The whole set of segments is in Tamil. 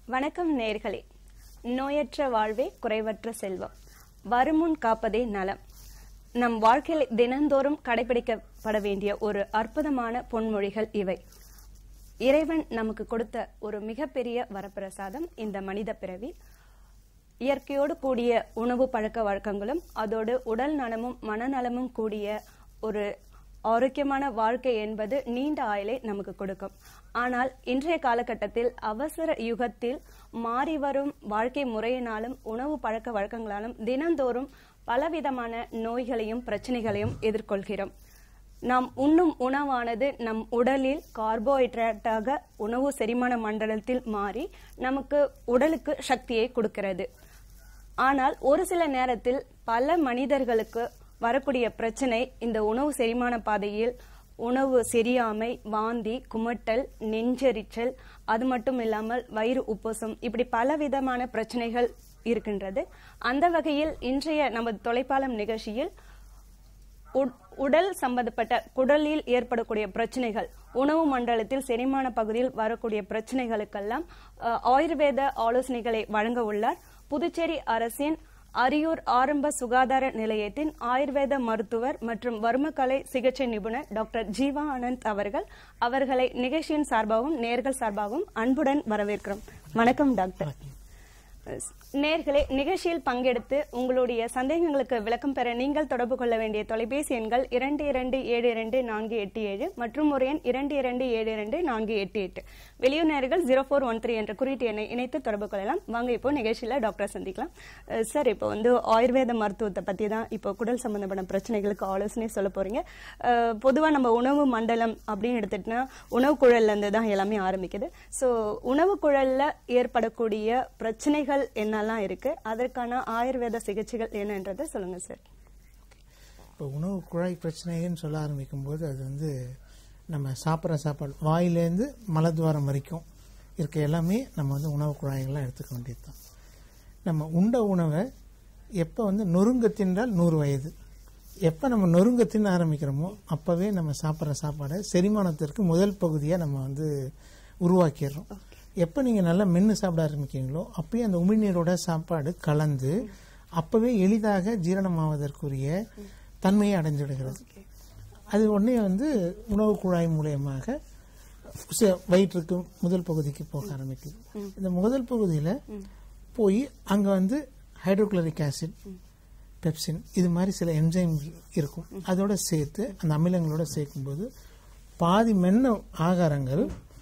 வணக்கம் நேர்களே நோயற்ற வாழ்வே குறைவற்ற செல்வம் வருமுன் காப்பதே நலம் நம் வாழ்க்கையில் தினந்தோறும் கடைபிடிக்கப்பட வேண்டிய ஒரு அற்புதமான பொன்மொழிகள் இவை இறைவன் நமக்கு கொடுத்த ஒரு மிகப்பெரிய வரப்பிரசாதம் இந்த மனித பிறவி இயற்கையோடு கூடிய உணவு பழக்க வழக்கங்களும் அதோடு உடல் நலமும் மனநலமும் கூடிய ஒரு ஆரோக்கியமான வாழ்க்கை என்பது நீண்ட ஆயுளை நமக்கு கொடுக்கும் ஆனால் இன்றைய காலகட்டத்தில் அவசர யுகத்தில் மாறி வரும் வாழ்க்கை முறையினாலும் உணவு பழக்க வழக்கங்களாலும் தினந்தோறும் பலவிதமான நோய்களையும் பிரச்சனைகளையும் எதிர்கொள்கிறோம் நாம் உண்ணும் உணவானது நம் உடலில் கார்போஹைட்ரேட்டாக உணவு செரிமான மண்டலத்தில் மாறி நமக்கு உடலுக்கு சக்தியை கொடுக்கிறது ஆனால் ஒரு சில நேரத்தில் பல மனிதர்களுக்கு வரக்கூடிய பிரச்சனை இந்த உணவு செரிமான பாதையில் உணவு செரியாமை வாந்தி குமட்டல் நெஞ்செரிச்சல் அது மட்டும் இல்லாமல் வயிறு உப்புசம் இப்படி பலவிதமான பிரச்சனைகள் இருக்கின்றது அந்த வகையில் இன்றைய நமது தொலைப்பாலம் நிகழ்ச்சியில் உட்- உடல் சம்பந்தப்பட்ட குடலில் ஏற்படக்கூடிய பிரச்சனைகள் உணவு மண்டலத்தில் செரிமான பகுதியில் வரக்கூடிய பிரச்சனைகளுக்கெல்லாம் அஹ், ஆயுர்வேத ஆலோசனைகளை வழங்க உள்ளார் புதுச்சேரி அரசின் அரியூர் ஆரம்ப சுகாதார நிலையத்தின் ஆயுர்வேத மருத்துவர் மற்றும் வர்மக்கலை சிகிச்சை நிபுணர் டாக்டர் ஜீவா ஆனந்த் அவர்கள் அவர்களை நிகழ்ச்சியின் சார்பாகவும் நேர்கள் சார்பாகவும் அன்புடன் வரவேற்கிறோம் வணக்கம் டாக்டர் நேர்களே நிகழ்ச்சியில் பங்கெடுத்து உங்களுடைய சந்தேகங்களுக்கு விளக்கம் பெற நீங்கள் தொடர்பு கொள்ள வேண்டிய தொலைபேசி எண்கள் இரண்டு இரண்டு ஏழு இரண்டு நான்கு எட்டு ஏழு மற்றும் ஒரு எண் இரண்டு இரண்டு ஏழு இரண்டு நான்கு எட்டு எட்டு வெளியூர் நேர்கள் ஜீரோ ஃபோர் ஒன் த்ரீ என்ற குறியீட்டு எண்ணை இணைத்து தொடர்பு கொள்ளலாம் வாங்க இப்போ நிகழ்ச்சியில டாக்டர் சந்திக்கலாம் அஹ் சார் இப்போ வந்து ஆயுர்வேத மருத்துவத்தை பத்தி தான் இப்போ குடல் சம்பந்தப்பட்ட பிரச்சனைகளுக்கு ஆலோசனை சொல்ல போறீங்க அஹ் பொதுவா நம்ம உணவு மண்டலம் அப்படின்னு எடுத்துட்டோம்னா உணவு குழல்ல இருந்து தான் எல்லாமே ஆரம்பிக்குது ஸோ உணவு குழல்ல ஏற்படக்கூடிய பிரச்சனைகள் என்னெல்லாம் இருக்கு அதற்கான ஆயுர்வேத சிகிச்சைகள் என்னன்றதை சொல்லுங்க சார் இப்போ உணவு குழாய் பிரச்சனைன்னு சொல்ல ஆரம்பிக்கும் போது அது வந்து நம்ம சாப்பிட்ற சாப்பாடு வாயிலேருந்து மலத்வாரம் வரைக்கும் இருக்க எல்லாமே நம்ம வந்து உணவு குழாய்கள்லாம் எடுத்துக்க வேண்டியது தான் நம்ம உண்ட உணவை எப்போ வந்து நொறுங்க தின்றால் நூறு வயது எப்போ நம்ம நொறுங்க தின்ன ஆரம்பிக்கிறோமோ அப்போவே நம்ம சாப்பிட்ற சாப்பாடை செரிமானத்திற்கு முதல் பகுதியாக நம்ம வந்து உருவாக்கிடுறோம் எப்போ நீங்கள் நல்லா மென்று சாப்பிட ஆரம்பிக்கிறீங்களோ அப்பயே அந்த உமிழ்நீரோட சாப்பாடு கலந்து அப்போவே எளிதாக ஜீரணமாவதற்குரிய தன்மையை அடைஞ்சிடுகிறது அது உடனே வந்து உணவு குழாய் மூலியமாக ச- வயிற்றுக்கு முதல் பகுதிக்கு போக ஆரம்பிக்குது இந்த முதல் பகுதியில் போய் அங்கே வந்து ஹைட்ரோகுளரிக் ஆசிட் பெப்சின் இது மாதிரி சில என்சைம் இருக்கும் அதோட சேர்த்து அந்த அமிலங்களோட சேர்க்கும்போது பாதி மென்ன ஆகாரங்கள்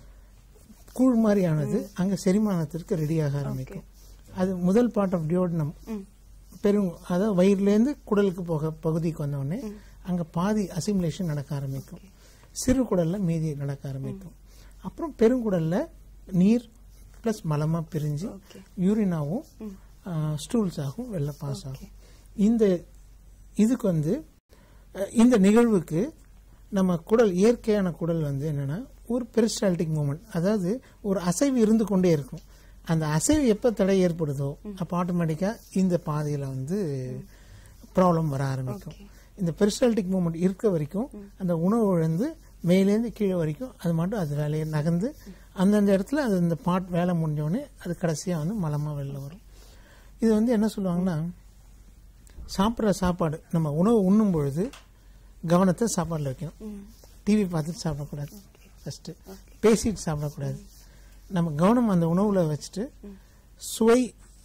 கூழ் மாதிரியானது அங்கே செரிமானத்திற்கு ரெடியாக ஆரம்பிக்கும் அது முதல் பார்ட் ஆஃப் டியோடனம் பெரும் அதாவது வயிறுலேருந்து குடலுக்கு போக பகுதிக்கு வந்தோடனே அங்கே பாதி அசிமுலேஷன் நடக்க ஆரம்பிக்கும் சிறு குடல்ல மீதி நடக்க ஆரம்பிக்கும் அப்புறம் பெருங்குடல்ல நீர் ப்ளஸ் மலமாக பிரிஞ்சு யூரினாவும் ஸ்டூல்ஸ் ஆகும் வெளில பாஸ் ஆகும் இந்த இதுக்கு வந்து அஹ், இந்த நிகழ்வுக்கு நம்ம குடல் இயற்கையான குடல் வந்து என்னன்னா ஒரு பெரிஸ்டால்டிக் மூமெண்ட் அதாவது ஒரு அசைவு இருந்து கொண்டே இருக்கும் அந்த அசைவு எப்போ தடை ஏற்படுதோ அப்போ ஆட்டோமேட்டிக்காக இந்த பாதையில் வந்து ப்ராப்ளம் வர ஆரம்பிக்கும் இந்த பெரிஸ்டால்டிக் மூமெண்ட் இருக்க வரைக்கும் அந்த உணவு இழந்து மேலேருந்து கீழே வரைக்கும் அது மட்டும் அது வேலையை நகர்ந்து அந்தந்த இடத்துல அது இந்த பாட் வேலை முடிஞ்ச உடனே அது கடைசியாக வந்து மலமாக வெளில வரும் இது வந்து என்ன சொல்லுவாங்கன்னா சாப்பிட்ற சாப்பாடு நம்ம உணவு உண்ணும் பொழுது கவனத்தை சாப்பாடில் வைக்கணும் டிவி பார்த்துட்டு சாப்பிடக்கூடாது ஃபஸ்ட்டு பேசிட்டு சாப்பிடக்கூடாது நம்ம கவனம் அந்த உணவில் வச்சுட்டு சுவை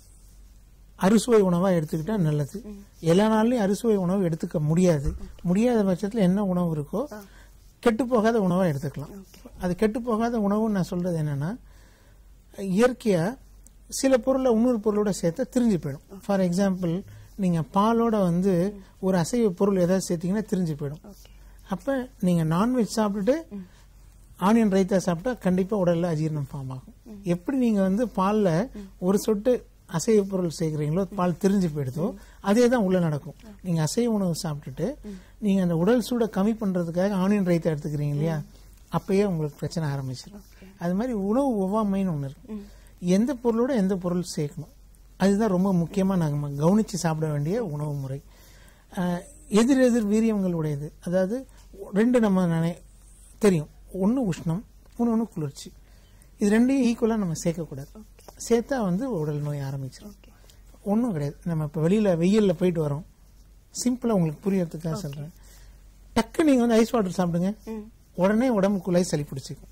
அறுசுவை உணவாக எடுத்துக்கிட்டா நல்லது எல்லா நாள்லையும் அறுசுவை உணவு எடுத்துக்க முடியாது முடியாத பட்சத்தில் என்ன உணவு இருக்கோ கெட்டு போகாத உணவாக எடுத்துக்கலாம் அது கெட்டு போகாத உணவுன்னு நான் சொல்றது என்னன்னா இயற்கையா சில பொருளை இன்னொரு பொருளோட சேர்த்தா திரிஞ்சு போயிடும் ஃபார் எக்ஸாம்பிள் நீங்க பாலோட வந்து ஒரு அசைவ பொருள் ஏதாவது சேர்த்தீங்கன்னா திரிஞ்சு போயிடும் அப்ப நீங்க நான்வெஜ் சாப்பிட்டுட்டு ஆனியன் ரைத்தா சாப்பிட்டா கண்டிப்பா உடல்ல அஜீரணம் ஃபார்ம் ஆகும் எப்படி நீங்க வந்து பால்ல ஒரு சொட்டு அசைவ பொருள் சேர்க்குறீங்களோ பால் திரிஞ்சு போயிடுதோ அதே தான் உள்ள நடக்கும் நீங்க அசைவ உணவு சாப்பிட்டுட்டு நீங்க அந்த உடல் சூடை கம்மி பண்றதுக்காக ஆனியன் ரைத்தா எடுத்துக்கிறீங்க இல்லையா அப்பயே உங்களுக்கு பிரச்சனை ஆரம்பிச்சிடும் அது மாதிரி உணவு ஒவ்வாமைன்னு ஒன்று இருக்கு எந்த பொருளோட எந்த பொருள் சேர்க்கணும் அதுதான் ரொம்ப முக்கியமா நாங்கள் கவனிச்சு சாப்பிட வேண்டிய உணவு முறை அஹ், எதிர் எதிர் வீரியங்களுடையது அதாவது ரெண்டு நம்ம நினை தெரியும் ஒன்று உஷ்ணம் இன்னொன்று குளிர்ச்சி இது ரெண்டையும் ஈக்குவலாக நம்ம சேர்க்கக்கூடாது சேர்த்தா வந்து உடல் நோய் ஆரம்பிச்சிடும் ஓகே ஒன்றும் கிடையாது நம்ம இப்போ வெளியில் வெயிலில் போயிட்டு வரோம் சிம்பிளாக உங்களுக்கு புரியறதுக்காக சொல்கிறேன் டக்கு நீங்கள் வந்து ஐஸ் வாட்டர் சாப்பிடுங்க ம் உடனே உடம்புக்குள்ளே சளி பிடிச்சிக்கும்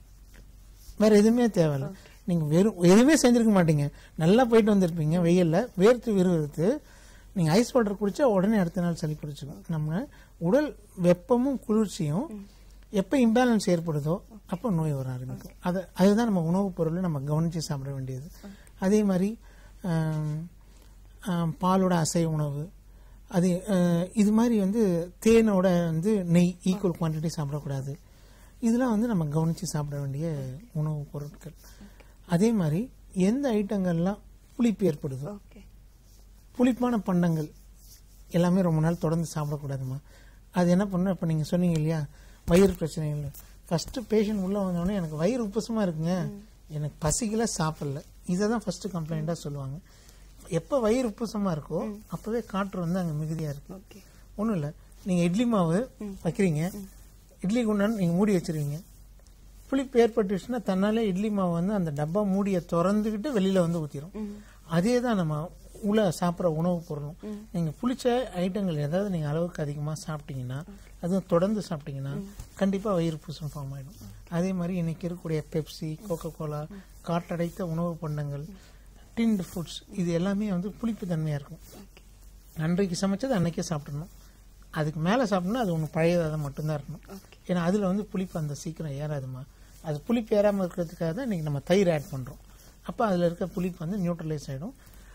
வேற எதுவுமே தேவையில்ல நீங்க வெறும் எதுவுமே செஞ்சிருக்க மாட்டீங்க நல்லா போயிட்டு வந்திருப்பீங்க வெயில்ல வேர்த்து விறுவிறுத்து நீங்க ஐஸ் வாட்டர் குடிச்சா உடனே அடுத்த நாள் சளி பிடிச்சிக்கும் நம்ம உடல் வெப்பமும் குளிர்ச்சியும் எப்போ இம்பேலன்ஸ் ஏற்படுதோ அப்போ நோய் வர ஆரம்பிக்கும் அது அதுதான் நம்ம உணவுப் பொருளை நம்ம கவனித்து சாப்பிட வேண்டியது அதே மாதிரி ஆம், ஆம், பாலோட அசைவ உணவு அது அஹ், இது மாதிரி வந்து தேனோட வந்து நெய் ஈக்குவல் குவான்டிட்டி சாப்பிடக்கூடாது இதெல்லாம் வந்து நம்ம கவனித்து சாப்பிட வேண்டிய உணவுப் பொருட்கள் அதே மாதிரி எந்த ஐட்டங்கள்லாம் புளிப்பு ஏற்படுதோ ஓகே புளிப்பான பண்டங்கள் எல்லாமே ரொம்ப நாள் தொடர்ந்து சாப்பிடக்கூடாதுமா அது என்ன பண்ணும் இப்போ நீங்கள் சொன்னீங்க இல்லையா வயிறு பிரச்சனைகள் ஃபஸ்ட்டு பேஷண்ட் உள்ளே வந்தோடனே எனக்கு வயிறு உப்புசமாக இருக்குங்க எனக்கு பசிக்கல சாப்பிடல இதை தான் ஃபஸ்ட்டு கம்ப்ளைண்ட்டாக சொல்லுவாங்க எப்போ வயிறு உப்புசமாக இருக்கோ அப்போவே காற்று வந்து அங்கே மிகுதியாக இருக்கு ஓகே ஒன்றும் இல்லை நீங்கள் இட்லி மாவு வைக்கிறீங்க இட்லி குண்டான் நீங்கள் மூடி வச்சிருவீங்க புளிப்பு ஏற்பட்டுச்சுன்னா தன்னாலே இட்லி மாவு வந்து அந்த டப்பா மூடியை திறந்துக்கிட்டு வெளியில் வந்து ஊற்றிடும் அதே தான் நம்ம உள்ள சாப்பிட்ற உணவுப் பொருளும் நீங்கள் புளிச்ச ஐட்டங்கள் ஏதாவது நீங்கள் அளவுக்கு அதிகமாக சாப்பிட்டீங்கன்னா அதுவும் தொடர்ந்து சாப்பிட்டீங்கன்னா கண்டிப்பாக வயிறு பூசம் ஃபார்ம் ஆகிடும் அதே மாதிரி இன்னைக்கு இருக்கக்கூடிய பெப்சி கோகோ கோலா காற்றடைத்த உணவு பண்டங்கள் டின்டு ஃபுட்ஸ் இது எல்லாமே வந்து புளிப்பு தன்மையாக இருக்கும் அன்றைக்கு சமைச்சது அன்னைக்கே சாப்பிடணும் அதுக்கு மேலே சாப்பிடணும் அது ஒன்று பழையதாக மட்டும்தான் இருக்கணும் ஏன்னா அதில் வந்து புளிப்பு அந்த சீக்கிரம் ஏறாதுமா அது புளிப்பு ஏறாமல் இருக்கிறதுக்காக தான் இன்றைக்கி நம்ம தயிர் ஆட் பண்ணுறோம் அப்போ அதில் இருக்க புளிப்பு வந்து நியூட்ரலைஸ் ஆகிடும்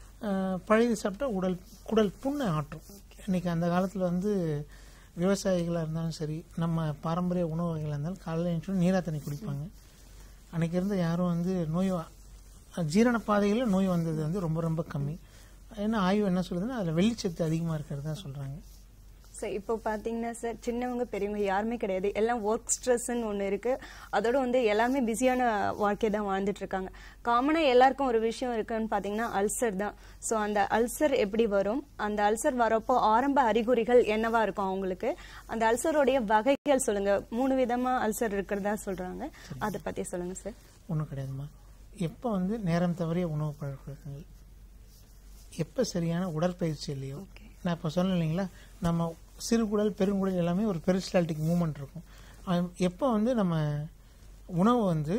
பழையது சாப்பிட்டா உடல் குடல் புண்ணை ஆட்டும் இன்னைக்கு அந்த காலத்தில் வந்து விவசாயிகளாக இருந்தாலும் சரி நம்ம பாரம்பரிய உணவு வகைகளாக இருந்தாலும் காலையில் எழுந்துச்சு நீரா தண்ணி குடிப்பாங்க அன்னைக்கு இருந்த யாரும் வந்து நோய் வ- ஜீரண பாதையில் நோய் வந்தது வந்து ரொம்ப ரொம்ப கம்மி ஏன்னா ஆய்வு என்ன சொல்லுதுன்னா அதில் வெள்ளிச்சத்து அதிகமாக இருக்கிறதா சொல்கிறாங்க சார் இப்போ பார்த்தீங்கன்னா சார் சின்னவங்க பெரியவங்க யாருமே கிடையாது எல்லாம் ஒர்க் ஸ்ட்ரெஸ்ன்னு ஒன்று இருக்கு அதோட வந்து எல்லாமே பிஸியான வாழ்க்கை தான் வாழ்ந்துட்டு இருக்காங்க காமனாக எல்லாருக்கும் ஒரு விஷயம் இருக்குன்னு பார்த்தீங்கன்னா அல்சர் தான் ஸோ அந்த அல்சர் எப்படி வரும் அந்த அல்சர் வரப்போ ஆரம்ப அறிகுறிகள் என்னவா இருக்கும் அவங்களுக்கு அந்த அல்சருடைய வகைகள் சொல்லுங்க மூணு விதமா அல்சர் இருக்கிறதா சொல்றாங்க அதை பத்தி சொல்லுங்க சார் ஒன்றும் கிடையாதும்மா எப்போ வந்து நேரம் தவறிய உணவு பழக்கங்கள் எப்போ சரியான உடற்பயிற்சி இல்லையோ ஓகே நான் இப்போ சொன்னேன் இல்லைங்களா நம்ம சிறுகுடல் பெருங்குடல் எல்லாமே ஒரு பெரிஸ்டால்டிக் மூமெண்ட் இருக்கும் அது எப்போ வந்து நம்ம உணவு வந்து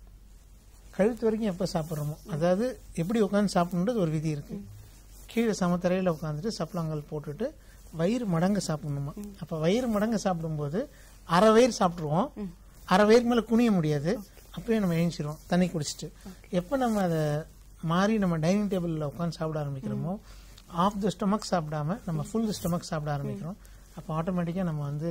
கழுத்து வரைக்கும் எப்போ சாப்பிட்றோமோ அதாவது எப்படி உட்காந்து சாப்பிடணுன்றது ஒரு விதி இருக்கு கீழே சமத்தரையில் உட்காந்துட்டு சப்பளங்கள் போட்டுட்டு வயிறு மடங்க சாப்பிடணுமா அப்போ வயிறு மடங்க சாப்பிடும்போது அரை வயிறு சாப்பிட்ருவோம் அரை வயிறு மேலே குனிய முடியாது அப்பயே நம்ம எழுந்திருவோம் தண்ணி குடிச்சிட்டு எப்போ நம்ம அதை மாறி நம்ம டைனிங் டேபிளில் உட்காந்து சாப்பிட ஆரம்பிக்கிறோமோ ஆஃப் த ஸ்டொமக் சாப்பிடாம நம்ம ஃபுல் ஸ்டொமக் சாப்பிட ஆரம்பிக்கிறோம் அப்போ ஆட்டோமேட்டிக்காக நம்ம வந்து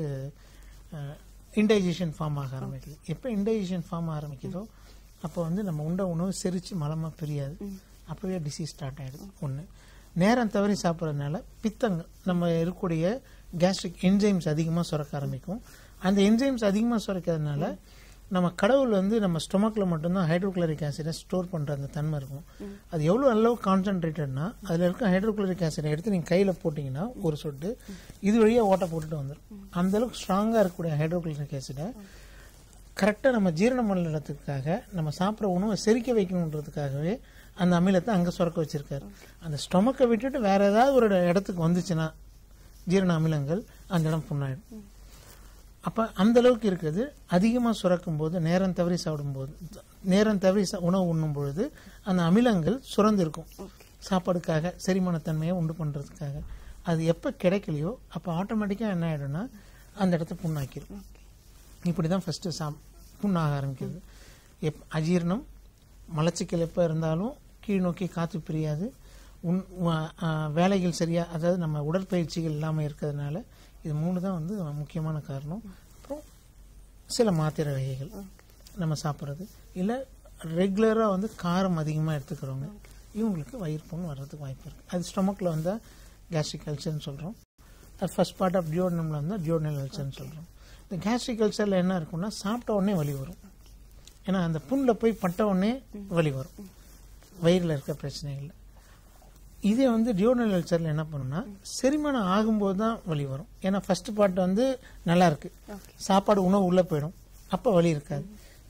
இன்டைஜேஷன் ஃபார்ம் ஆக ஆரம்பிக்குது எப்போ இன்டைஜேஷன் ஃபார்ம் ஆரம்பிக்குதோ அப்போ வந்து நம்ம உண்ட உணவு செரிச்சு மலமாக பிரியாது அப்போவே டிசீஸ் ஸ்டார்ட் ஆகிடுது ஒன்று நேரம் தவறி சாப்பிட்றதுனால பித்தங்கள் நம்ம இருக்கக்கூடிய கேஸ்ட்ரிக் என்ஜைம்ஸ் அதிகமாக சுரக்க ஆரம்பிக்கும் அந்த என்ஜைம்ஸ் அதிகமாக சுரக்கிறதுனால நம்ம கடவுள் வந்து நம்ம ஸ்டொமக்கில் மட்டும்தான் ஹைட்ரோக்ளோரிக் ஆசிடை ஸ்டோர் பண்ணுற அந்த தன்மை இருக்கும் அது எவ்வளோ அளவு கான்சென்ட்ரேட்டட்னா அதில் இருக்க ஹைட்ரோக்ளோரிக் ஆசிடை எடுத்து நீங்கள் கையில் போட்டிங்கன்னா ஒரு சொட்டு இது வழியாக ஓட்ட போட்டுட்டு வந்துடும் அந்த அளவுக்கு ஸ்ட்ராங்காக இருக்கக்கூடிய ஹைட்ரோக்ளோரிக் ஆசிடை கரெக்டாக நம்ம ஜீரண மண்டலத்துக்காக நம்ம சாப்பிட்ற உணவை செரிக்க வைக்கணுன்றதுக்காகவே அந்த அமிலத்தை அங்கே சுரக்க வச்சிருக்காரு அந்த ஸ்டொமக்கை விட்டுட்டு வேற ஏதாவது ஒரு இடத்துக்கு வந்துச்சுன்னா ஜீரண அமிலங்கள் அந்த இடம் புண்ணாயிடும் அப்போ அந்த அளவுக்கு இருக்குது அதிகமாக சுரக்கும் போது நேரம் தவறி சாப்பிடும்போது நேரம் தவறி சா- உணவு உண்ணும் பொழுது அந்த அமிலங்கள் சுரந்திருக்கும் சாப்பாடுக்காக செரிமானத்தன்மையை உண்டு பண்ணுறதுக்காக அது எப்போ கிடைக்கலையோ அப்போ ஆட்டோமேட்டிக்காக என்ன ஆகிடும்னா அந்த இடத்த புண்ணாக்கிடும் இப்படி தான் ஃபஸ்ட்டு சா புண்ணாக ஆரம்பிக்குது எப் அஜீரணம் மலச்சிக்கல் எப்போ இருந்தாலும் கீழ் நோக்கி காற்று பிரியாது உன் வ- ஆ, வேலைகள் சரியா அதாவது நம்ம உடற்பயிற்சிகள் இல்லாமல் இருக்கிறதுனால இது மூணு தான் வந்து முக்கியமான காரணம் அப்புறம் சில மாத்திரை வகைகள் நம்ம சாப்பிட்றது இல்லை ரெகுலராக வந்து காரம் அதிகமாக எடுத்துக்கிறவங்க இவங்களுக்கு வயிறு புண் வர்றதுக்கு வாய்ப்பு இருக்குது அது ஸ்டொமக்கில் வந்தால் கேஸ்ட்ரிக் அல்சர்னு சொல்கிறோம் அது ஃபர்ஸ்ட் பார்ட் ஆஃப் டியோடனமில் வந்தால் டியோடனல் அல்சர்னு சொல்கிறோம் இந்த கேஸ்ட்ரிக் அல்சரில் என்ன இருக்கும்னா சாப்பிட்ட உடனே வலி வரும் ஏன்னா அந்த புண்ணில் போய் பட்ட உடனே வலி வரும் வயிறில் இருக்க பிரச்சனைகள் இதே வந்து டியோனல் அல்சரில் என்ன பண்ணுன்னா செரிமானம் ஆகும்போது தான் வலி வரும் ஏன்னா ஃபர்ஸ்ட் பார்ட் வந்து நல்லா இருக்கு சாப்பாடு உணவு உள்ளே போயிடும் அப்போ வலி இருக்காது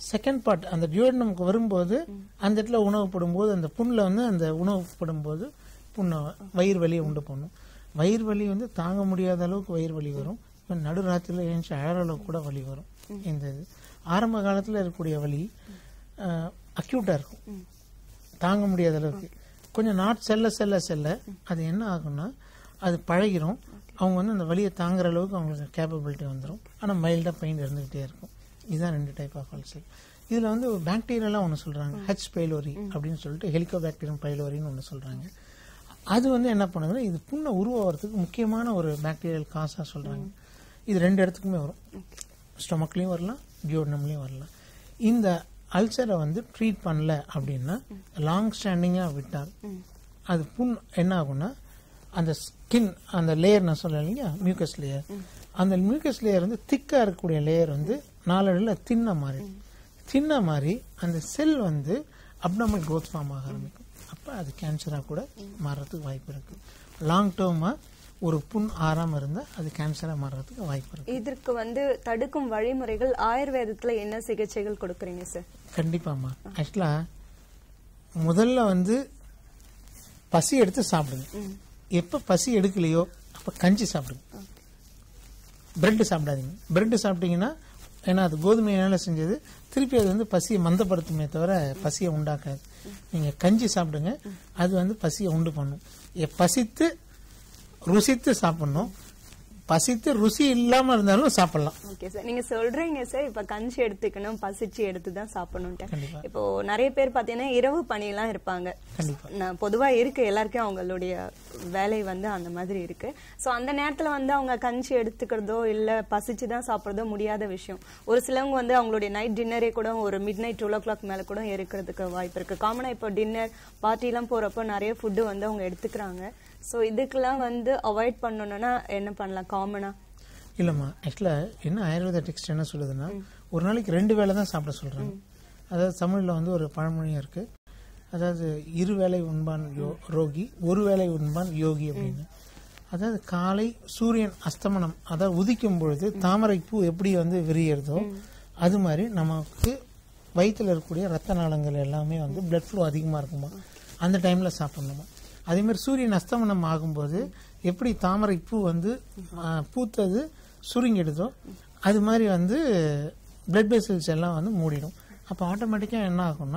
செகண்ட் பார்ட் அந்த டியோடனமுக்கு வரும்போது அந்த இடத்துல உணவு போடும்போது அந்த புண்ணில் வந்து அந்த உணவு போடும்போது புண்ணை வயிறு வலியை உண்டு பண்ணும் வயிறு வலி வந்து தாங்க முடியாத அளவுக்கு வயிறு வலி வரும் இப்போ நடுராத்திரியில் எழுந்துச்சு அழற அளவுக்கு கூட வலி வரும் இந்த இது ஆரம்ப காலத்தில் இருக்கக்கூடிய வலி அக்யூட்டாக இருக்கும் தாங்க முடியாத அளவுக்கு கொஞ்சம் நாட் செல்ல செல்ல செல்ல அது என்ன ஆகும்னா அது பழகிரும் அவங்க வந்து அந்த வலியை தாங்குற அளவுக்கு அவங்களுக்கு கேப்பபிலிட்டி வந்துடும் ஆனால் மைல்டாக பெயின் இருந்துகிட்டே இருக்கும் இதுதான் ரெண்டு டைப் ஆஃப் அல்சர் இதில் வந்து பாக்டீரியாலாம் ஒன்று சொல்கிறாங்க ஹெச் பைலோரி அப்படின்னு சொல்லிட்டு ஹெலிகோபாக்டீரியம் பைலோரின்னு ஒன்று சொல்கிறாங்க அது வந்து என்ன பண்ணுதுன்னா இது புண்ணை உருவாகிறதுக்கு முக்கியமான ஒரு பாக்டீரியல் காசாக சொல்கிறாங்க இது ரெண்டு இடத்துக்குமே வரும் ஸ்டொமக்லேயும் வரலாம் டியோடனம்லேயும் வரலாம் இந்த அல்சரை வந்து ட்ரீட் பண்ணல அப்படின்னா லாங் ஸ்டாண்டிங்காக விட்டால் அது புண் என்ன ஆகும்னா அந்த ஸ்கின் அந்த லேயர் நான் சொல்ல இல்லையா மியூக்கஸ் லேயர் அந்த மியூக்கஸ் லேயர் வந்து திக்காக இருக்கக்கூடிய லேயர் வந்து நாளடைவில் தின்ன மாதிரி தின்ன மாதிரி அந்த செல் வந்து அப்டமல் growth ஃபார்ம் ஆக ஆரம்பிக்கும் அப்போ அது கேன்சராக கூட மாறுறதுக்கு வாய்ப்பு இருக்கு லாங் டேர்மாக ஒரு புண் ஆறாமல் இருந்தால் அது கேன்சராக மாறுறதுக்கு வாய்ப்பு இருக்கு இதற்கு வந்து தடுக்கும் வழிமுறைகள் ஆயுர்வேதத்துல என்ன சிகிச்சைகள் கொடுக்குறீங்க சார் கண்டிப்பாம்மா ஆக்சுவலாக முதல்ல வந்து பசி எடுத்து சாப்பிடுங்க எப்போ பசி எடுக்கலையோ அப்போ கஞ்சி சாப்பிடுங்க பிரெட் சாப்பிடாதீங்க பிரெட் சாப்பிட்டீங்கன்னா ஏன்னா அது கோதுமையால செஞ்சது திருப்பி அது வந்து பசியை மந்தப்படுத்துமே தவிர பசியை உண்டாக்காது நீங்கள் கஞ்சி சாப்பிடுங்க அது வந்து பசியை உண்டு பண்ணும் எ- பசித்து ருசித்து சாப்பிடணும் பசித்து ருசி இல்லாமல் இருந்தாலும் சாப்பிடலாம் ஓகே சார் நீங்க சொல்றீங்க சார் இப்ப கஞ்சி எடுத்துக்கணும் பசிச்சு எடுத்து தான் சாப்பிடணும்ட்டு கண்டிப்பா. இப்போ நிறைய பேர் பாத்தீங்கன்னா இரவு பணியெல்லாம் இருப்பாங்க கண்டிப்பா நான் பொதுவா இருக்கு எல்லாருக்கும் அவங்களுடைய வேலை வந்து அந்த மாதிரி இருக்கு சோ அந்த நேரத்துல வந்து அவங்க கஞ்சி எடுத்துக்கிறதோ இல்ல பசிச்சு தான் சாப்பிடுறதோ முடியாத விஷயம் ஒரு சிலவங்க வந்து அவங்களுடைய நைட் டின்னரே கூட ஒரு midnight twelve o'clock மேல கூட இருக்கிறதுக்கு வாய்ப்பு இருக்கு காமனா இப்போ டின்னர் பார்ட்டி எல்லாம் போறப்போ நிறைய ஃபுட்டு வந்து அவங்க எடுத்துக்கிறாங்க சோ இதுக்கெல்லாம் வந்து அவாய்ட் பண்ணணும்னா என்ன பண்ணலாம் காமனா இல்லைம்மா ஆக்சுவலாக என்ன ஆயுர்வேத டெக்ஸ்ட் என்ன சொல்லுதுன்னா ஒரு நாளைக்கு ரெண்டு வேளை தான் சாப்பிட சொல்கிறாங்க அதாவது தமிழில் வந்து ஒரு பழமொழியும் இருக்குது அதாவது இரு வேளை உண்பான் யோ ரோகி ஒரு வேளை உண்பான் யோகி அப்படின்னு அதாவது காலை சூரியன் அஸ்தமனம் அதாவது உதிக்கும் பொழுது தாமரை பூ எப்படி வந்து விரியறதோ அது மாதிரி நமக்கு வயிற்றில் இருக்கக்கூடிய ரத்த நாளங்கள் எல்லாமே வந்து பிளட் ஃப்ளோ அதிகமாக இருக்குமா அந்த டைமில் சாப்பிடணுமா அதே மாதிரி சூரியன் அஸ்தமனம் ஆகும்போது எப்படி தாமரை பூ வந்து ஆ, பூத்தது சுருங்கிடுதோ அது மாதிரி வந்து பிளட் வெசல்ஸ் எல்லாம் வந்து மூடிடும் அப்போ ஆட்டோமேட்டிக்காக என்ன ஆகும்னா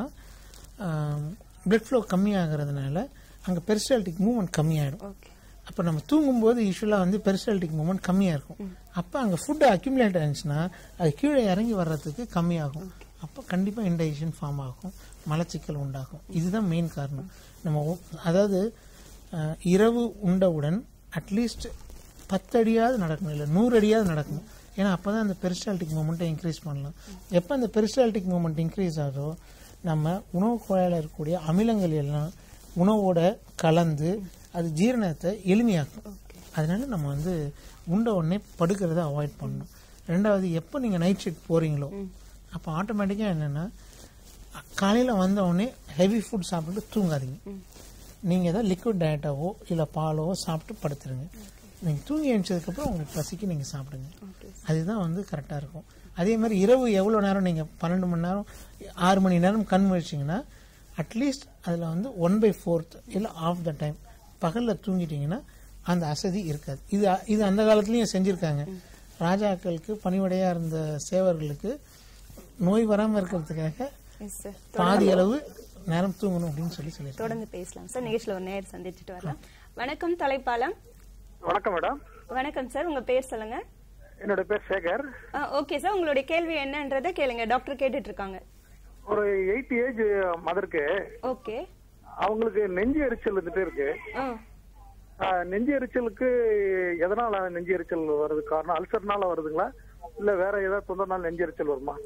பிளட் ஃப்ளோ கம்மியாகிறதுனால அங்கே பெரிஸ்டால்டிக் மூவ்மெண்ட் கம்மியாயிடும் ஓகே அப்போ நம்ம தூங்கும்போது யூஸ்வலாக வந்து பெரிஸ்டால்டிக் மூவ்மெண்ட் கம்மியாக இருக்கும் அப்போ அங்கே ஃபுட்டு அக்யூமுலேட் ஆயிருந்துச்சுன்னா அது கீழே இறங்கி வர்றதுக்கு கம்மியாகும் அப்போ கண்டிப்பாக இன்டைஜஷன் ஃபார்ம் ஆகும் மலச்சிக்கல் உண்டாகும் இதுதான் மெயின் காரணம் நம்ம ஒ- அதாவது அஹ், இரவு உண்டவுடன் அட்லீஸ்ட் பத்து அடியாவது நடக்கணும் இல்லை நூறு அடியாவது நடக்கணும் ஏன்னா அப்போ தான் அந்த பெரிஸ்டால்டிக் மூமெண்ட்டை இன்க்ரீஸ் பண்ணலாம் எப்போ அந்த பெரிஸ்டால்டிக் மூமெண்ட் இன்க்ரீஸ் ஆகுதோ நம்ம உணவு குழாயில் இருக்கக்கூடிய அமிலங்கள் எல்லாம் உணவோட கலந்து அது ஜீரணத்தை எளிமையாக்கும் அதனால நம்ம வந்து உண்ட உடனே படுக்கிறத அவாய்ட் பண்ணணும் ரெண்டாவது எப்போ நீங்கள் நைட் ஷிஃப்ட் போறீங்களோ அப்போ ஆட்டோமேட்டிக்காக என்னென்னா காலையில் வந்த உடனே ஹெவி ஃபுட் சாப்பிட்டு தூங்காதீங்க நீங்கள் ஏதாவது லிக்விட் டயட்டாவோ இல்லை பாலோ சாப்பிட்டு படுத்துருங்க நீங்கள் தூங்கி எழுந்ததுக்கப்புறம் உங்களுக்கு பசிக்கு நீங்கள் சாப்பிடுங்க அதுதான் வந்து கரெக்டாக இருக்கும் அதே மாதிரி இரவு எவ்வளோ நேரம் நீங்கள் பன்னெண்டு மணி நேரம் ஆறு மணி நேரம் கண் முழிச்சிங்கன்னா அட்லீஸ்ட் அதில் வந்து ஒன் பை ஃபோர்த் இல்லை ஆஃப் த டைம் பகலில் தூங்கிட்டீங்கன்னா அந்த அசதி இருக்காது இது இது அந்த காலத்துலேயும் செஞ்சுருக்காங்க ராஜாக்களுக்கு பணிவடையாக இருந்த சேவர்களுக்கு நோய் வராமல் இருக்கிறதுக்காக எஸ் சார் பாதி அளவு நேரம் தூங்கணும் அப்படின்னு சொல்லி சொல்லியிருக்காங்க தொடர்ந்து பேசலாம் சார் நிகழ்ச்சியில் ஒரு நேர் சந்திச்சுட்டு வரலாம் வணக்கம் தலைப்பாலம் வணக்கம் மேடம் வணக்கம் சார் உங்க பேர் சொல்லுங்க என்னோட பேர் சேகர் ஓகே சார் உங்களுடைய கேள்வி என்னன்றதை கேளுங்க டாக்டர் கேட்டுட்டு இருக்காங்க ஒரு எயிட்டி ஏஜ் மதருக்கு ஓகே அவங்களுக்கு நெஞ்சு எரிச்சல் இருந்துட்டு இருக்கு ஆ, நெஞ்சு எரிச்சலுக்கு எதனால நெஞ்சு எரிச்சல் வருது காரணம் அல்சர்னால வருதுங்களா இல்ல வேற ஏதாவது தொந்தரனால நெஞ்சு எரிச்சல் வருமா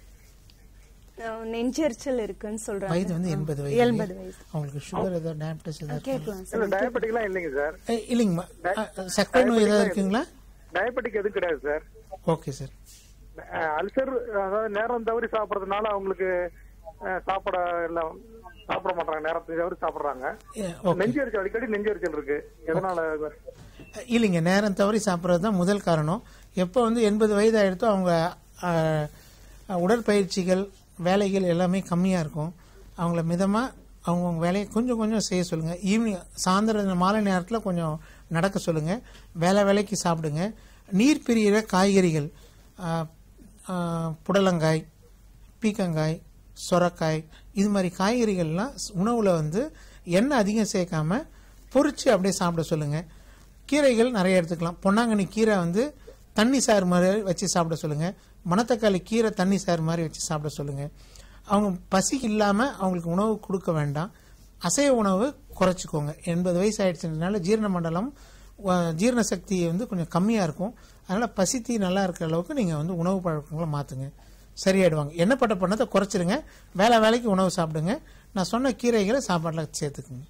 நெஞ்செரிச்சல் இருக்குன்னு சொல்றாங்க வயது வந்து எண்பது வயது எண்பது வயசு அவங்களுக்கு சுகர் ஏதாவது டயபிட்டிஸ் ஏதாவது கேட்கலாம் இல்ல சார் டயபெட்டிக்லாம் இல்லைங்க சார் ஏய், இல்லைங்கம்மா அஹ், சர்க்கரை நோய் ஏதாவது இருக்குங்களா டயபெட்டிக் எதுவும் கிடையாது சார் ஓகே சார் அல்சர் அதாவது நேரம் தவறி சாப்பிடறதுனால அவங்களுக்கு ஆ, சாப்பிட எல்லாம் சாப்பிட மாட்டாங்க நேரத்தை தவறி சாப்பிடுறாங்க ஓகே நெஞ்சு எரிச்சல் அடிக்கடி நெஞ்சு எரிச்சல் இருக்கு எதனால இல்லைங்க நேரம் தவறி சாப்பிட்றது தான் முதல் காரணம் எப்போ வந்து எண்பது வயது ஆயிடுத்தோ அவங்க அஹ், உடற்பயிற்சிகள் வேலைகள் எல்லாமே கம்மியாக இருக்கும் அவங்கள மிதமாக அவங்கவுங்க வேலையை கொஞ்சம் கொஞ்சம் செய்ய சொல்லுங்கள் ஈவினிங் சாயந்தர மாலை நேரத்தில் கொஞ்சம் நடக்க சொல்லுங்கள் வேலை வேலைக்கு சாப்பிடுங்க நீர் பிரியிற காய்கறிகள் ஆ, ஆ, புடலங்காய் பீக்கங்காய் சொரக்காய் இது மாதிரி காய்கறிகள்லாம் உணவில் வந்து எண்ணெய் அதிகம் சேர்க்காம பொரிச்சு அப்படியே சாப்பிட சொல்லுங்க கீரைகள் நிறைய எடுத்துக்கலாம் பொன்னாங்கண்ணி கீரை வந்து தண்ணி சாறு மாதிரி வச்சு சாப்பிட சொல்லுங்க மணத்தக்காளி கீரை தண்ணி சாறு மாதிரி வச்சு சாப்பிட சொல்லுங்க அவங்க பசி இல்லாம அவங்களுக்கு உணவு கொடுக்க வேண்டாம் அசைவ உணவு குறைச்சிக்கோங்க எண்பது வயசு ஆயிடுச்சுனால ஜீரண மண்டலம் வ- ஜீரண சக்தி வந்து கொஞ்சம் கம்மியா இருக்கும் அதனால பசித்தி நல்லா இருக்கிற அளவுக்கு நீங்க வந்து உணவு பழக்கங்களை மாத்துங்க சரியாயிடுவாங்க எண்ணெய்ப்பட்ட பண்ணதை குறைச்சிருங்க வேலை வேலைக்கு உணவு சாப்பிடுங்க நான் சொன்ன கீரைகளை சாப்பாட்டில் சேர்த்துக்குங்க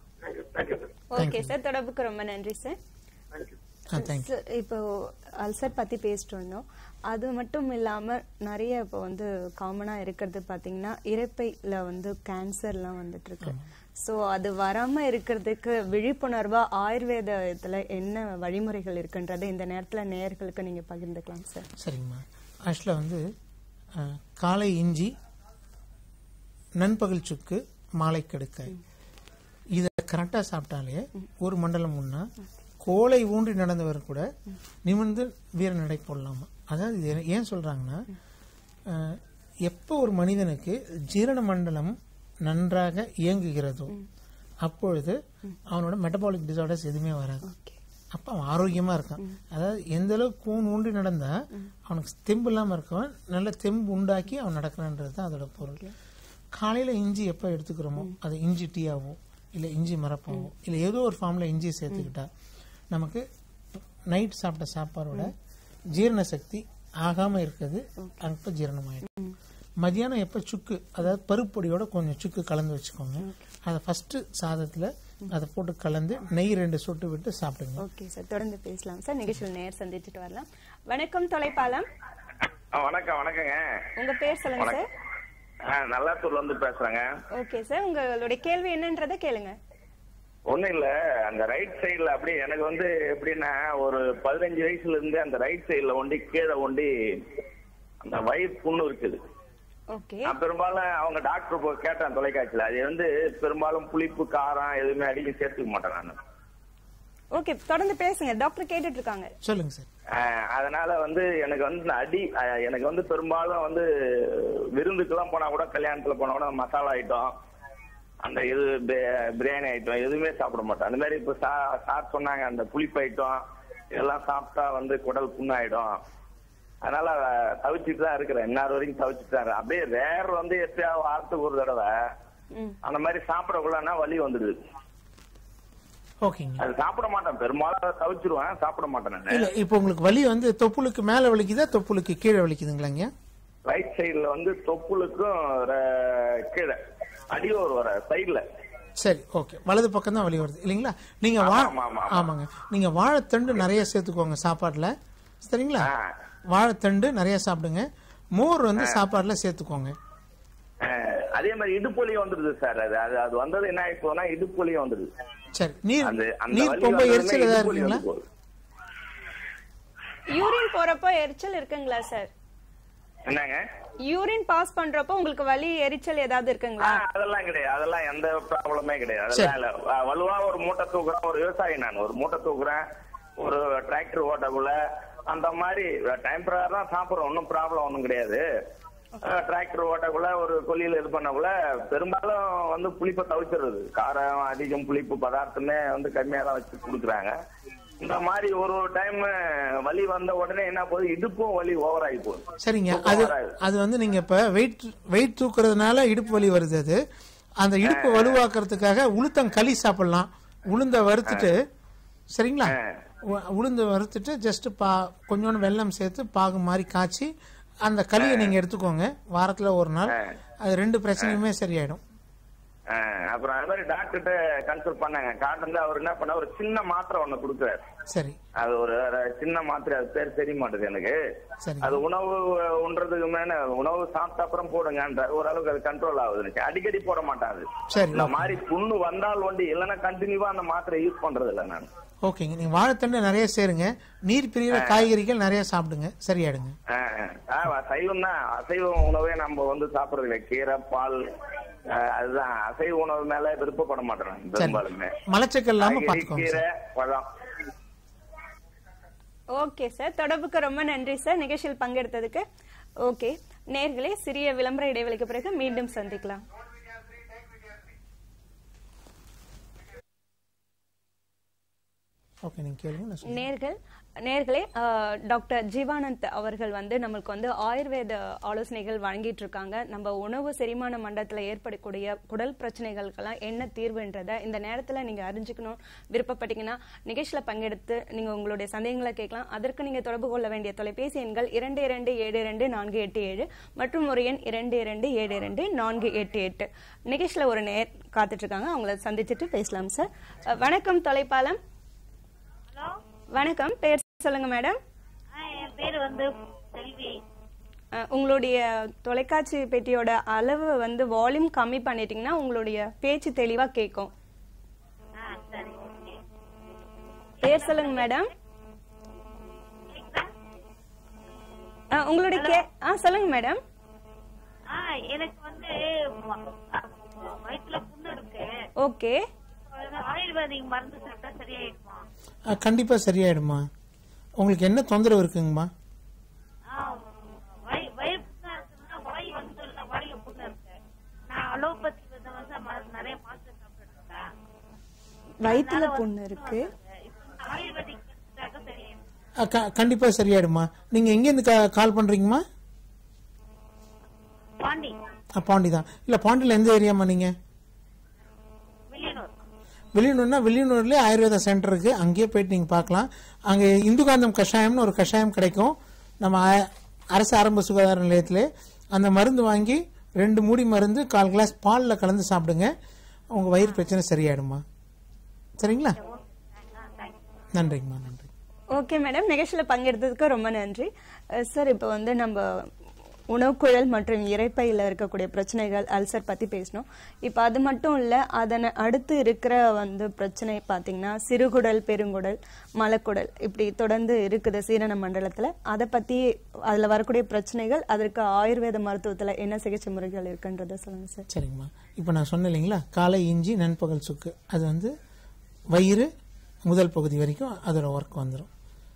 ஓகே சார் தொடர்புக்கு ரொம்ப நன்றி சார் ஆ தேங்க்யூ சார், இப்போ அல்சர் பத்தி பேசிட்டு இருந்தோம் அது மட்டும் இல்லாம நிறைய இப்போ வந்து காமனா இருக்கிறது பாத்தீங்கன்னா இரைப்பையில வந்து கேன்சர்லாம் வந்துட்டு இருக்கு சோ அது வராம இருக்கிறதுக்கு விழிப்புணர்வா ஆயுர்வேதத்துல என்ன வழிமுறைகள் இருக்குன்றதை இந்த நேரத்துல நேயர்களுக்கு நீங்க பகிர்ந்துக்கலாம் சார் சரிங்கம்மா ஆக்சுவலாக வந்து அஹ், காலை இஞ்சி நண்பகல் சுக்கு மாலை கடுக்காய் இதை கரெக்டாக சாப்பிட்டாலே ஒரு மண்டலம் முன்னா கோலை ஊன்றி நடந்தவர் கூட நிமிர்ந்து வீர நடை போடலாமா அதாவது இது ஏன் ஏன் சொல்றாங்கன்னா அஹ், எப்போ ஒரு மனிதனுக்கு ஜீரண மண்டலம் நன்றாக இயங்குகிறதோ அப்பொழுது அவனோட மெட்டபாலிக் டிசார்டர்ஸ் எதுவுமே வராது ஓகே அப்ப அவன் ஆரோக்கியமா இருக்கான் அதாவது எந்த அளவுக்கு கூன் ஊன்றி நடந்தா அவனுக்கு தெம்பு இல்லாம இருக்கவன் நல்ல தெம்பு உண்டாக்கி அவன் நடக்கிறான்றது தான் அதோட பொருள் காலையில இஞ்சி எப்ப எடுத்துக்கிறோமோ அது இஞ்சி டீயாவோ இல்ல இஞ்சி மரப்பாவோ இல்ல ஏதோ ஒரு ஃபார்ம்ல இஞ்சி சேர்த்துக்கிட்டா நமக்கு நைட் சாப்பிட்ட சாப்பாடோட ஜீரண சக்தி ஆகாம இருக்குது அப்ப ஜீரணம் ஆயிடும் மதியானம் எப்ப சுக்கு அதாவது பருப்பொடியோட கொஞ்சம் சுக்கு கலந்து வச்சுக்கோங்க அதை ஃபர்ஸ்ட் சாதத்துல அதை போட்டு கலந்து நெய் ரெண்டு சொட்டு விட்டு சாப்பிடுங்க ஓகே சார் தொடர்ந்து பேசலாம் சார் நிகழ்ச்சியில் நேர் சந்திச்சுட்டு வரலாம் வணக்கம் தொலைப்பாலம் ஆ, வணக்கம் வணக்கங்க உங்க பேர் சொல்லுங்க சார் ஆ, நல்லாத்தூர்ல இருந்து பேசுறேங்க ஓகே சார் உங்களுடைய கேள்வி என்னன்றதை கேளுங்க ஒண்ணும் இல்ல அந்த ரைட் சைடுல அப்படியே எனக்கு வந்து எப்படின்னா ஒரு பதினஞ்சு வயசுல இருந்து அந்த ரைட் சைடுல ஒண்டி கீழே ஒண்டி அந்த வயிறு புண்ணு இருக்குது ஓகே நான் பெரும்பாலும் அவங்க டாக்டர் போய் கேட்டேன் தொலைக்காட்சியில அது வந்து பெரும்பாலும் புளிப்பு காரம் எதுவுமே அடிக்க சேர்த்துக்க மாட்டேன் நான் ஓகே தொடர்ந்து பேசுங்க டாக்டர் கேட்டுட்டு இருக்காங்க சொல்லுங்க சார் ஆஹ் அதனால வந்து எனக்கு வந்து இந்த அடி ஆஹ் எனக்கு வந்து பெரும்பாலும் வந்து விருந்துக்கெல்லாம் போனா கூட கல்யாணத்துல போனா கூட மசாலா ஐட்டம் அந்த இது பி- பிரியாணி ஐட்டம் எதுவுமே சாப்பிட மாட்டேன் அந்த மாதிரி இப்ப சா- சார் சொன்னாங்க அந்த புளிப்பு ஐட்டம் இதெல்லாம் சாப்பிட்டா வந்து குடல் புண்ணாயிடும் அதனால தவிச்சிட்டு தான் இருக்கிறேன் இன்னார் வரைக்கும் தவிச்சிட்டு தான் இருக்கேன். அப்படியே வேற வந்து எப்பயாவது வாரத்துக்கு ஒரு தடவை ம் அந்த மாதிரி சாப்பிடக்குள்ளனா வலி வந்துடுது ஓகேங்க அது சாப்பிட மாட்டேன் பெரும்பாலும் தவிச்சிருவேன் சாப்பிட மாட்டேன் நான் இல்ல இப்போ உங்களுக்கு வலி வந்து தொப்புளுக்கு மேல வலிக்குதா தொப்புளுக்கு கீழே வலிக்குதுங்களாங்க ரைட் சைடுல வந்து தொப்புளுக்கும் ர- கீழே அடியோர் வர சைடுல சரி ஓகே வலது பக்கம் தான் வலி வருது இல்லைங்களா நீங்க வா ஆமா, ஆமா, ஆமா. ஆமாங்க நீங்க வாழைத்தண்டு நிறைய சேர்த்துக்கோங்க சாப்பாட்டுல சரிங்களா ஆ. வாழைத்தண்டு நிறைய சாப்பிடுங்க மோர் வந்து சாப்பாடுல சேர்த்துக்கோங்க அஹ், அதே மாதிரி இடுப்பொலி வந்துருது சார் அது அது அது வந்தது என்ன ஆயிப்போனா இடுப்பொலியும் வந்துருது சரி நீர் அந்த அந்த நீர் வலி ரொம்ப வந்ததுமே எரிச்சல் ஏதாவது இடுப்பொலி இருக்குங்களா வந்து போகுது. யூரின் போறப்போ எரிச்சல் இருக்குங்களா சார் என்னங்க யூரின் பாஸ் பண்றப்போ உங்களுக்கு வலி எரிச்சல் ஏதாவது ஆ, இருக்குங்களா அதெல்லாம் கிடையாது அதெல்லாம் எந்த ப்ராப்ளமே கிடையாது அதெல்லாம் இல்ல வ- வலுவா ஒரு மூட்டை தூக்குறேன் ஒரு விவசாயி நான் ஒரு மூட்டை தூக்குறேன் ஒரு டிராக்டர் ஓட்டக்குள்ள அந்த மாதிரி டைம் பிரகாரம் தான் சாப்பிடுறோம் ஒன்றும் ப்ராப்ளம் ஒன்றும் கிடையாது டிராக்டர் ஓட்டக்குள்ள ஒரு கொல்லியில இது பண்ணக்குள்ள பெரும்பாலும் வந்து புளிப்பை தவிச்சிடுறது காரம் அதிகம் புளிப்பு பதார்த்தமே வந்து கம்மியா தான் வச்சு கொடுக்குறாங்க இந்த மாதிரி ஒரு ஒரு டைம் வலி வந்த உடனே என்ன போகுது இடுப்பும் வலி ஓவர் ஆகி போகுது சரிங்க தூக்கம் அது வராது. அது வந்து நீங்க இப்ப வெயிட் வெயிட் தூக்குறதுனால இடுப்பு வலி வருது அது அந்த இடுப்பு வலுவாக்குறதுக்காக உளுத்தம் களி சாப்பிடலாம் உளுந்த வறுத்துட்டு சரிங்களா உ- உளுந்து வறுத்துட்டு ஜஸ்ட் பா கொஞ்சோண்டு வெல்லம் சேர்த்து பாகு மாதிரி காய்ச்சி அந்த களியை நீங்க எடுத்துக்கோங்க வாரத்துல ஒரு நாள் அது ரெண்டு பிரச்சனையுமே சரியாயிடும் ஆ, அஹ், அப்புறம் அது மாதிரி டாக்டர்கிட்ட கன்சல்ட் பண்ணாங்க காட்டு அவர் என்ன பண்ண ஒரு சின்ன மாத்திரை ஒண்ணு கொடுக்குறாரு சரி அது ஒரு அது சின்ன மாத்திரை அது பேர் தெரிய மாட்டேது எனக்கு சரி அது உணவு உண்றதுக்கு மேல உணவு சாப்பிட்ட அப்புறம் போடுங்கன்ற ஓரளவுக்கு அது கண்ட்ரோல் ஆகுது அடிக்கடி போட மாட்டாது சரி இந்த மாதிரி புண்ணு வந்தால் ஒண்டி இல்லைன்னா கண்டினியூவா அந்த மாத்திரை யூஸ் பண்றது இல்ல நான் ஓகேங்க நீங்க வாழைத்தண்டு நிறைய சேருங்க நீர் பிரிகிற காய்கறிகள் நிறைய சாப்பிடுங்க சரியாயிடுங்க சைவம் தான் அசைவ உணவே நம்ம வந்து சாப்பிடுறது இல்லை கீரை பால் ஆஹ் அதுதான் அசைவ உணவு மேல விருப்பப்பட மாட்டேன் சரி பெரும்பாலுமே மலச்சக்கல் இல்லாம காய்கறி, பாத்துக்கோங்க கீரை சார் பழம் ஓகே சார் தொடர்புக்கு ரொம்ப நன்றி சார் நிகழ்ச்சியில் பங்கெடுத்ததுக்கு ஓகே நேர்களே சிறிய விளம்பர இடைவெளிக்கு பிறகு மீண்டும் சந்திக்கலாம் ஓகே நீங்க கேளுங்க நான் சொல்றேன். நேர்கள் நேர்களே அஹ், டாக்டர் ஜீவானந்த் அவர்கள் வந்து நம்மளுக்கு வந்து ஆயுர்வேத ஆலோசனைகள் வழங்கிட்டு இருக்காங்க நம்ம உணவு செரிமான மண்டலத்தில் ஏற்படக்கூடிய குடல் பிரச்சனைகளுக்கெல்லாம் என்ன தீர்வுன்றதை இந்த நேரத்தில் நீங்க அறிஞ்சுக்கணும் விருப்பப்பட்டீங்கன்னா நிகழ்ச்சியில் பங்கெடுத்து நீங்க உங்களுடைய சந்தேகங்களை கேட்கலாம் அதற்கு நீங்க தொடர்பு கொள்ள வேண்டிய தொலைபேசி எண்கள் இரண்டு இரண்டு ஏழு இரண்டு நான்கு எட்டு ஏழு மற்றும் ஒரு எண் இரண்டு இரண்டு ஏழு இரண்டு நான்கு எட்டு எட்டு நிகழ்ச்சியில் ஒரு நேர் காத்துட்டு இருக்காங்க அவங்கள சந்திச்சுட்டு பேசலாம் சார் அஹ், வணக்கம் தொலைப்பாலம் ஹலோ வணக்கம் பேர் சொல்லுங்க மேடம் ஆ, என் பேர் வந்து செல்வி அஹ், உங்களுடைய தொலைக்காட்சி பெட்டியோட அளவு வந்து வால்யூம் கம்மி பண்ணிட்டீங்கன்னா உங்களுடைய பேச்சு தெளிவா கேட்கும் ஆ சரி ஓகே பேர் சொல்லுங்க மேடம் அஹ், உங்களுடைய கே ஆ சொல்லுங்க மேடம் ஆ எனக்கு வந்து ம- அ, வயித்துல புண்ணு இருக்கு ஓகே ஆயுர்வேதிக் மருந்து சாப்பிட்டா சரியாயிடுமா ஆ, கண்டிப்பா சரியாயிடுமா உங்களுக்கு என்ன தொந்தரவு இருக்குங்கம்மா ஆ, வயி- வயிறு புண்ணா இருக்குன்னா வாய் வந்து இல்ல வாயில புண்ணு இருக்கு நான் அலோபதி வந்து வந்து ம- நிறைய மாத்திரை சாப்பிட்டு இருக்கேன் வயிற்றுல புண்ணு இருக்கு இப்போ ஆயுர்வேதிக் சாப்பிட்டா சரியாயிடும் ஆ, க- கண்டிப்பா சரியாயிடுமா நீங்க எங்கேருந்து கா- கால் பண்றீங்கம்மா பாண்டி ஆ, பாண்டி தான் இல்ல பாண்டியில எந்த ஏரியாம்மா நீங்க வில்லியனூர் வெளியூர்னா வெளியூர்லயே ஆயுர்வேதா சென்டர் இருக்கு அங்கேயே போயிட்டு நீங்க பார்க்கலாம் அங்க இந்துகாந்தம் கஷாயம்னு ஒரு கஷாயம் கிடைக்கும் நம்ம ஆ- அரசு ஆரம்ப சுகாதார நிலையத்திலே அந்த மருந்து வாங்கி ரெண்டு மூடி மருந்து கால் கிளாஸ் பால்ல கலந்து சாப்பிடுங்க உங்க வயிறு பிரச்சனை சரியாயிடுமா சரிங்களா நன்றிங்கம்மா நன்றி ஓகே மேடம் நிகழ்ச்சியில் பங்கெடுத்ததுக்கு ரொம்ப நன்றி அஹ், சார் இப்போ வந்து நம்ம உணவுக்குழல் மற்றும் இறைப்பையில் இருக்கக்கூடிய பிரச்சனைகள் அல்சர் பற்றி பேசணும் இப்போ அது மட்டும் இல்லை அதனை அடுத்து இருக்கிற வந்து பிரச்சனை பார்த்தீங்கன்னா சிறுகுடல் பெருங்குடல் மலக்குடல் இப்படி தொடர்ந்து இருக்குது சீரண மண்டலத்தில் அதை பற்றி அதில் வரக்கூடிய பிரச்சனைகள் அதற்கு ஆயுர்வேத மருத்துவத்தில் என்ன சிகிச்சை முறைகள் இருக்குன்றதை சொல்லுங்கள் சார் சரிங்கம்மா இப்போ நான் சொன்னேன் இல்லைங்களா காலை இஞ்சி நண்பகல் சுக்கு அது வந்து வயிறு முதல் பகுதி வரைக்கும் அதோட ஒர்க் வந்துடும்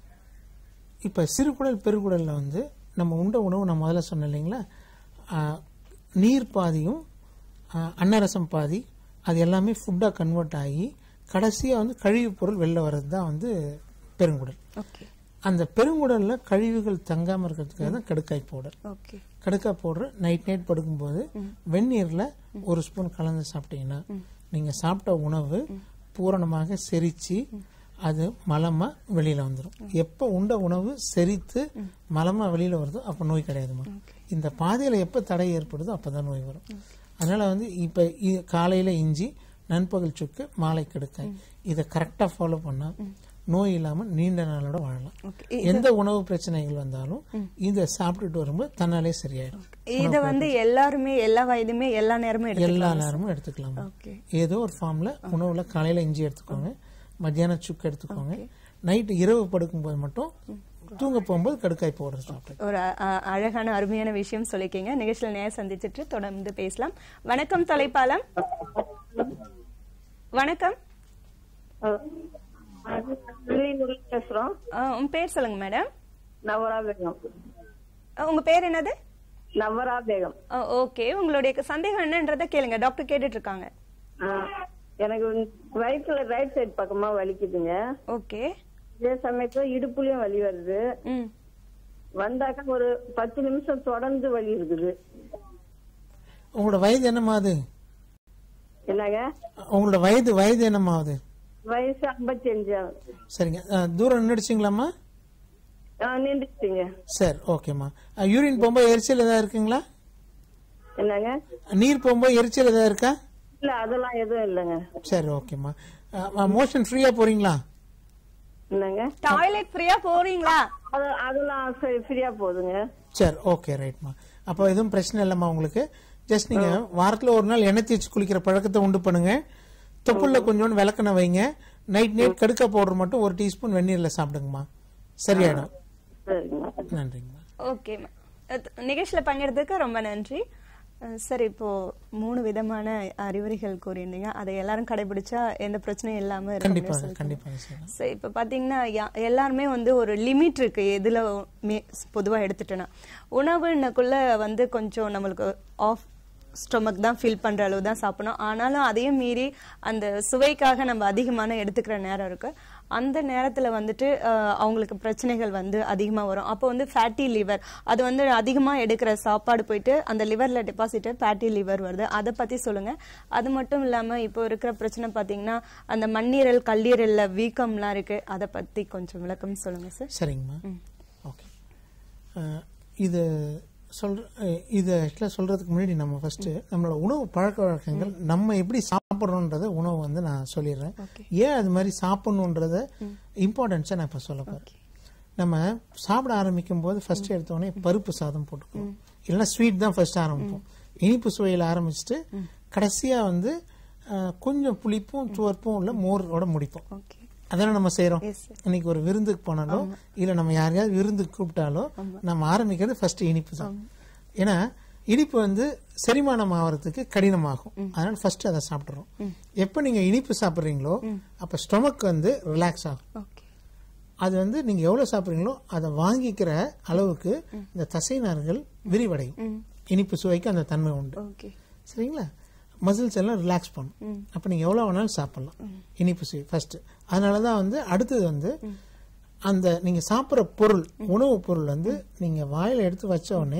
இப்போ சிறுகுடல் பெருகுடலில் வந்து நம்ம உண்ட உணவு நான் முதல்ல சொன்னேன் இல்லைங்களா ஆ, நீர் பாதியும் ஆ, அன்னரசம் பாதி அது எல்லாமே ஃபுட்டாக கன்வெர்ட் ஆகி கடைசியாக வந்து கழிவுப் பொருள் வெளில வர்றது தான் வந்து பெருங்குடல் ஓகே அந்த பெருங்குடலில் கழிவுகள் தங்காமல் இருக்கிறதுக்காக தான் கடுக்காய் பவுடர் ஓகே கடுக்காய் பவுடர் நைட் நைட் படுக்கும்போது வெந்நீர்ல ஒரு ஸ்பூன் கலந்து சாப்பிட்டீங்கன்னா நீங்க சாப்பிட்ட உணவு பூரணமாக செரிச்சு அது மலமா வெளியில வந்துடும் எப்ப உண்ட உணவு செரித்து மலமா வெளியில வருதோ அப்ப நோய் கிடையாதுமா இந்த பாதையில எப்ப தடை ஏற்படுதோ அப்பதான் நோய் வரும் அதனால வந்து இப்ப இ- காலையில இஞ்சி நண்பகல் சுக்கு மாலை கடுக்காய் இதை கரெக்டா ஃபாலோ பண்ணா நோய் இல்லாம நீண்ட நாளோட வாழலாம் ஓகே எந்த உணவு பிரச்சனைகள் வந்தாலும் இதை சாப்பிட்டுட்டு வரும்போது தன்னாலே சரியாயிடும் இதை வந்து எல்லாருமே எல்லா வயதுமே எல்லா நேரமும் எல்லா எடுத்துக்கலாம் நேரமும் எடுத்துக்கலாம் ஓகே ஏதோ ஒரு ஃபார்ம்ல உணவுல காலையில இஞ்சி எடுத்துக்கோங்க மத்தியானம் சுக்கு எடுத்துக்கோங்க நைட் இரவு படுக்கும்போது மட்டும் தூங்க போகும்போது கடுக்காய் பவுடர் சாப்பிடுங்க ஒரு அ- அ- அழகான அருமையான விஷயம் சொல்லிருக்கீங்க நிகழ்ச்சியில் நேரம் சந்திச்சிட்டு தொடர்ந்து பேசலாம் வணக்கம் தலைப்பாலம் வணக்கம் வெளியூர்ல பேசுறோம் அ, உங்க பேர் சொல்லுங்க மேடம் நவரா பேகம் அ, உங்க பேர் என்னது நவரா பேகம் அ, ஓகே உங்களுடைய சந்தேகம் என்னன்றதை கேளுங்க டாக்டர் கேட்டுட்டு இருக்காங்க ஆ, எனக்கு வயிற்றுல ரைட் சைடு பக்கமா வலிக்குதுங்க ஓகே இதே சமயத்துல இடுப்புலயும் வலி வருது ம் வந்தாக்கா ஒரு பத்து நிமிஷம் தொடர்ந்து வலி இருக்குது உங்களோட வயது என்னமாவது என்னங்க உங்களோட வயது வயது என்னமாவது வயசு ஐம்பத்தி அஞ்சு சரிங்க அஹ், தூரம் நின்றுச்சுங்களாம்மா நின்றுச்சுங்க சரி ஓகேம்மா அஹ், யூரின் போகும்போது எரிச்சல் ஏதாவது இருக்குங்களா என்னங்க நீர் போகும்போது எரிச்சல் ஏதாவது இருக்கா இல்ல அதெல்லாம் எதுவும் இல்லைங்க சரி ஓகேம்மா மோஷன் ஃப்ரீயா போறீங்களா என்னங்க டாய்லெட் ஃப்ரீயா போறீங்களா அது அதெல்லாம் சரி ஃப்ரீயா போகுதுங்க சரி ஓகே ரைட்மா அப்போ எதுவும் பிரச்சனை இல்லைம்மா உங்களுக்கு ஜஸ்ட் நீங்க வாரத்துல ஒரு நாள் எண்ணெய் தேய்ச்சி குளிக்கிற பழக்கத்தை உண்டு பண்ணுங்க தொப்புள்ள கொஞ்சோண்டு விளக்கெண்ணெய் வைங்க நைட் நைட் கடுக்க பவுடர் மட்டும் ஒரு டீஸ்பூன் வெந்நீர்ல சாப்பிடுங்கம்மா சரியாயிடும் சரிங்க நன்றிங்கம்மா ஓகேம்மா அத்- நிகழ்ச்சியில பங்கெடுத்ததுக்கு ரொம்ப நன்றி அஹ் சார் இப்போ மூணு விதமான அறிவுரைகள் கூறியிருந்தீங்க அதை எல்லாரும் கடைபிடிச்சா எந்த பிரச்சனையும் இல்லாம இருக்கும் கண்டிப்பாக அப்படின்னு கண்டிப்பாக சார் சரி இப்போ பார்த்தீங்கன்னா யா- எல்லாருமே வந்து ஒரு லிமிட் இருக்கு எதுல பொதுவா எடுத்துட்டோன்னா உணவுன்னக்குள்ள வந்து கொஞ்சம் நம்மளுக்கு ஆஃப் ஸ்டொமக் தான் ஃபில் பண்ற அளவு தான் சாப்பிடணும் ஆனாலும் அதையும் மீறி அந்த சுவைக்காக நம்ம அதிகமான எடுத்துக்கிற நேரம் இருக்கு அந்த நேரத்துல வந்துட்டு அஹ், அவங்களுக்கு பிரச்சனைகள் வந்து அதிகமா வரும் அப்போ வந்து ஃபேட்டி லிவர் அது வந்து அதிகமா எடுக்கிற சாப்பாடு போயிட்டு அந்த லிவர்ல டெபாசிட் ஃபேட்டி லிவர் வருது அதை பத்தி சொல்லுங்க அது மட்டும் இல்லாம இப்போ இருக்கிற பிரச்சனை பாத்தீங்கன்னா அந்த மண்ணீரல் கல்லீரல்ல வீக்கம்லாம் இருக்கு அதை பத்தி கொஞ்சம் விளக்கம் சொல்லுங்க சார் சரிங்கம்மா ஓகே அஹ், இது சொல்ற அஹ், இது ஆக்சுவலாக சொல்றதுக்கு முன்னாடி நம்ம ஃபர்ஸ்ட் நம்மளோட உணவு பழக்க வழக்கங்கள் நம்ம எப்படி சாப்பிட்றோன்றத உணவு வந்து நான் சொல்லிடுறேன் ஏன் அது மாதிரி சாப்பிடணுன்றத இம்பார்ட்டன்ஸை நான் இப்போ சொல்ல போறேன் நம்ம சாப்பிட ஆரம்பிக்கும் போது ஃபர்ஸ்ட் எடுத்தோடனே பருப்பு சாதம் போட்டுக்கணும் இல்லைன்னா ஸ்வீட் தான் ஃபர்ஸ்ட் ஆரம்பிப்போம் இனிப்பு சுவையில் ஆரம்பிச்சுட்டு கடைசியா வந்து அஹ், கொஞ்சம் புளிப்பும் துவர்ப்பும் உள்ள மோரோட முடிப்போம் ஓகே அதானே நம்ம செய்யறோம் Yes, sir. இன்னைக்கு ஒரு விருந்துக்கு போனாலோ இல்ல நம்ம யாரையாவது விருந்துக்கு கூப்பிட்டாலோ நம்ம ஆரம்பிக்கிறது ஃபர்ஸ்ட் இனிப்பு தான் ஏன்னா இனிப்பு வந்து செரிமானம் ஆகிறதுக்கு கடினமாகும் அதனால ஃபர்ஸ்ட் அதை சாப்பிடுறோம் எப்ப நீங்க இனிப்பு சாப்பிடுறீங்களோ அப்ப ஸ்டொமக் வந்து ரிலாக்ஸ் ஆகும் ஓகே அது வந்து நீங்க எவ்வளவு சாப்பிடுறீங்களோ அதை வாங்கிக்கிற அளவுக்கு இந்த தசைநார்கள் விரிவடையும் இனிப்பு சுவைக்கு அந்த தன்மை உண்டு ஓகே சரிங்களா மசில்ஸ் எல்லாம் ரிலாக்ஸ் பண்ணும் அப்ப நீங்க எவ்வளவு வேணாலும் சாப்பிடலாம் இனிப்பு சுவை ஃபர்ஸ்ட் அதனால தான் வந்து அடுத்தது வந்து அந்த நீங்க சாப்பிட்ற பொருள் உணவு பொருள் வந்து நீங்க வாயில எடுத்து வச்ச உடனே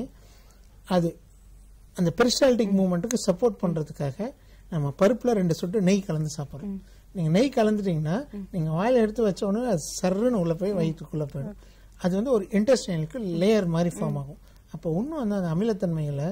அது அந்த பெரிஸ்டால்டிக் மூவ்மெண்ட்டுக்கு சப்போர்ட் பண்றதுக்காக நம்ம பருப்புல ரெண்டு சொட்டு நெய் கலந்து சாப்பிடுறோம் நீங்க நெய் கலந்துட்டீங்கன்னா நீங்க வாயில எடுத்து வச்ச உடனே அது சர்ருன்னு உள்ள போய் வயிற்றுக்குள்ள போயிடும் அது வந்து ஒரு இன்டெஸ்டைனுக்கு லேயர் மாதிரி ஃபார்ம் ஆகும் அப்போ இன்னும் வந்து அந்த அமிலத்தன்மைகளை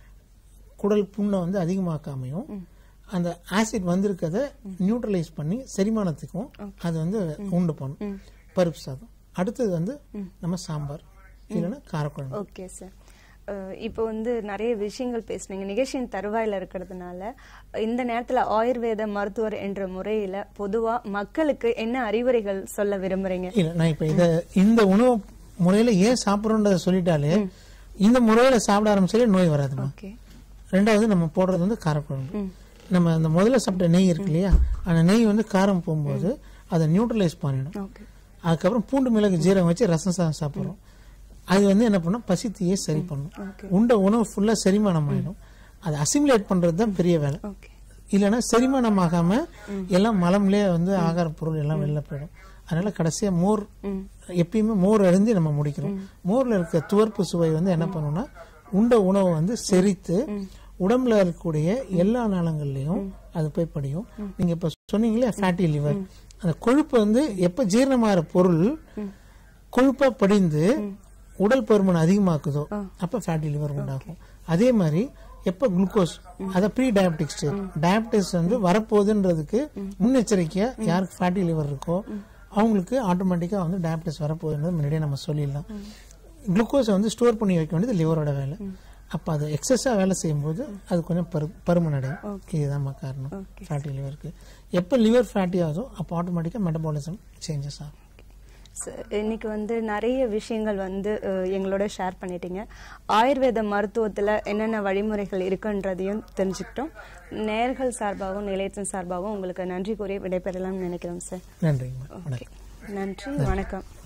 குடல் புண்ணை வந்து அதிகமாக்காமையும் அந்த ஆசிட் வந்திருக்கதை நியூட்ரலைஸ் பண்ணி செரிமானத்துக்கும் அது வந்து உண்டு பண்ணும் பருப்பு சாதம் அடுத்தது வந்து நம்ம சாம்பார் இல்லைன்னா காரக்குழம்பு ஓகே சார் இப்போ வந்து நிறைய விஷயங்கள் பேசுனீங்க நிகழ்ச்சியின் தருவாயில இருக்கிறதுனால இந்த நேரத்துல ஆயுர்வேத மருத்துவர் என்ற முறையில பொதுவா மக்களுக்கு என்ன அறிவுரைகள் சொல்ல விரும்புறீங்க இல்ல நான் இப்ப இத இந்த உணவு முறையில ஏன் சாப்பிடுறோன்றத சொல்லிட்டாலே இந்த முறையில சாப்பிட ஆரம்பிச்சாலே நோய் வராதுமா ஓகே ரெண்டாவது நம்ம போடுறது வந்து காரக்குழம்பு நம்ம அந்த முதல்ல சாப்பிட்ட நெய் இருக்கு இல்லையா அந்த நெய் வந்து காரம் போகும்போது அதை நியூட்ரலைஸ் பண்ணிடும் ஓகே அதுக்கப்புறம் பூண்டு மிளகு ஜீரகம் வச்சு ரசம் சாதம் சாப்பிடுறோம் அது வந்து என்ன பண்ணும் பசித்தியே சரி பண்ணும் உண்ட உணவு ஃபுல்லா செரிமானம் ஆயிடும் அதை அசிமுலேட் பண்றது தான் பெரிய வேலை ஓகே இல்லைன்னா செரிமானம் ஆகாம எல்லாம் மலம்லயே வந்து ஆகார பொருள் எல்லாம் வெளில போயிடும் அதனால கடைசியா மோர் எப்பயுமே மோர் அருந்தி நம்ம முடிக்கிறோம் மோர்ல இருக்க துவர்ப்பு சுவை வந்து என்ன பண்ணும்னா உண்ட உணவை வந்து செரித்து உடம்புல இருக்கக்கூடிய எல்லா நலங்கள்லயும் அது போய் படியும் நீங்க இப்ப சொன்னீங்களே ஃபேட்டி லிவர் அந்த கொழுப்பு வந்து எப்ப ஜீரணமாகிற பொருள் கொழுப்பா படிந்து உடல் பருமன் அதிகமாக்குதோ அப்ப ஃபேட்டி லிவர் உண்டாகும் அதே மாதிரி எப்ப குளுக்கோஸ் அத ப்ரீ டயபெட்டிக் ஸ்டேட் டயபெட்டிஸ் வந்து வரப்போகுதுன்றதுக்கு முன்னெச்சரிக்கையா யாருக்கு ஃபேட்டி லிவர் இருக்கோ அவங்களுக்கு ஆட்டோமேட்டிக்கா வந்து டயபெட்டிஸ் வரப்போகுதுன்றது முன்னாடியே நம்ம சொல்லிடலாம் குளுக்கோஸை வந்து ஸ்டோர் பண்ணி வைக்க வேண்டியது லிவரோட வேலை அப்ப அது எக்ஸஸா வேலை செய்யும்போது அது கொஞ்சம் பரு பருமன் அடையும் இதுதான் காரணம் ஃபேட்டி லிவருக்கு எப்ப லிவர் ஃபேட்டி ஆகுதோ அப்போ ஆட்டோமேட்டிக்கா மெட்டபாலிசம் சேஞ்சஸ் ஆகும் சார் இன்னைக்கு வந்து நிறைய விஷயங்கள் வந்து அஹ், எங்களோட ஷேர் பண்ணிட்டீங்க ஆயுர்வேத மருத்துவத்துல என்னென்ன வழிமுறைகள் இருக்குன்றதையும் தெரிஞ்சுக்கிட்டோம் நேர்கள் சார்பாகவும் நிலையத்தின் சார்பாகவும் உங்களுக்கு நன்றி கூறி விடைபெறலாம்னு நினைக்கிறோம் சார் நன்றிங்கம்மா ஓகே வணக்கம் நன்றி வணக்கம்